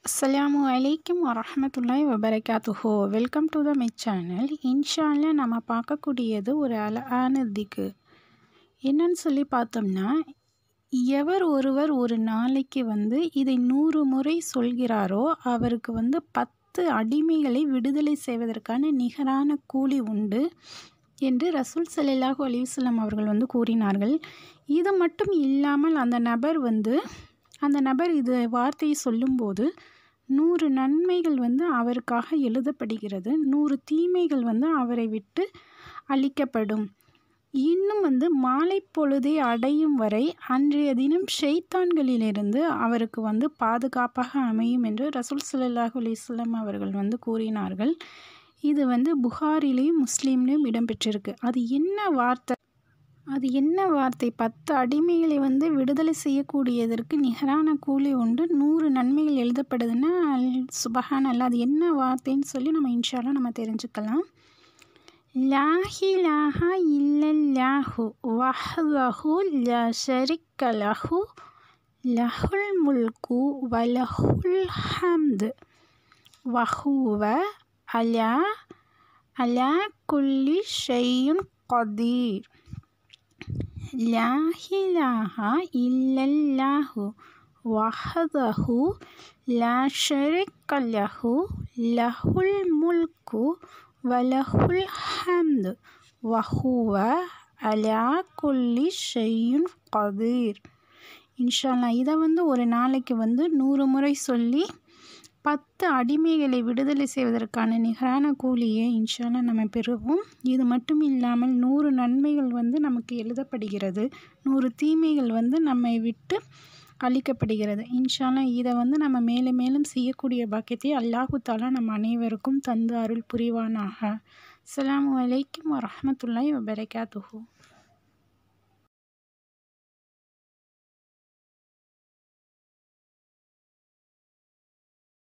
அஸ்ஸலாமு அலைக்கும் வரஹ்மத்துல்லாஹி வபரகாத்துஹு welcome to the my channel இன்ஷால்ல நம்ம பார்க்கக்கூடியது ஒரு அழகான திக்கு என்னன்னு சொல்லி பார்த்தோம்னா எவர் ஒருவர் ஒரு நாளைக்கு வந்து இதை நூறு முறை சொல்கிறாரோ அவருக்கு வந்து பத்து அடிமைகளை விடுதலை செய்வதற்கான நிகரான கூலி உண்டு என்று ரசூல் ஸல்லல்லாஹு அலைஹி வஸல்லம் அவர்கள் வந்து கூறினார்கள் இது மட்டும் இல்லாமல் அந்த நபர் வந்து அந்த நபர் இது வார்த்தையை சொல்லும்போது நூறு நன்மைகள் வந்து அவருக்காக எழுதப்படுகிறது நூறு தீமைகள் வந்து அவரை விட்டு அழிக்கப்படும் இன்னும் வந்து மாலை பொழுதை அடையும் வரை அன்றைய தினம் ஷெய்தான்களிலிருந்து அவருக்கு வந்து பாதுகாப்பாக அமையும் என்று ரசூல் ஸல்லல்லாஹு அலைஹி வஸல்லம் அவர்கள் வந்து கூறினார்கள் இது வந்து புகாரிலையும் முஸ்லீம்லேயும் இடம்பெற்றிருக்கு அது என்ன வார்த்தை அது என்ன வார்த்தை பத்து அடிமைகளை வந்து விடுதலை செய்யக்கூடியதற்கு நிகரான கூலி உண்டு நூறு நன்மைகள் எழுதப்படுதுன்னா சுபஹான் அல்ல அது என்ன வார்த்தைன்னு சொல்லி நம்ம இன்ஷால்லா நம்ம தெரிஞ்சுக்கலாம் லாஹிலாஹா இல்லல்லாஹு வஹ்தஹு லா ஷரிக்க லஹு லஹுல் முல்கு வலஹுல் ஹம்து வஹுவ அலா அலா குல்லி ஷையுன் கதீர் لا إله إلا الله وحده لا شريك له له الملك وله الحمد وهو على كل شيء قدير இன்ஷால்லா இதை வந்து ஒரு நாளைக்கு வந்து நூறு முறை சொல்லி பத்து அடிமைகளை விடுதலை செய்வதற்கான நிகரான கூலியை இன்ஷால்லா நம்ம பெறுவோம் இது மட்டும் இல்லாமல் நூறு நன்மைகள் வந்து நமக்கு எழுதப்படுகிறது நூறு தீமைகள் வந்து நம்மை விட்டு அளிக்கப்படுகிறது இன்ஷால்லா இதை வந்து நம்ம மேலும் மேலும் செய்யக்கூடிய பாக்கியத்தை அல்லாஹு தாலா நம் அனைவருக்கும் தந்து அருள் புரிவானாக அஸ்ஸலாமு அலைக்கும் வரஹமத்துல்லாஹி வபரகாத்துஹூ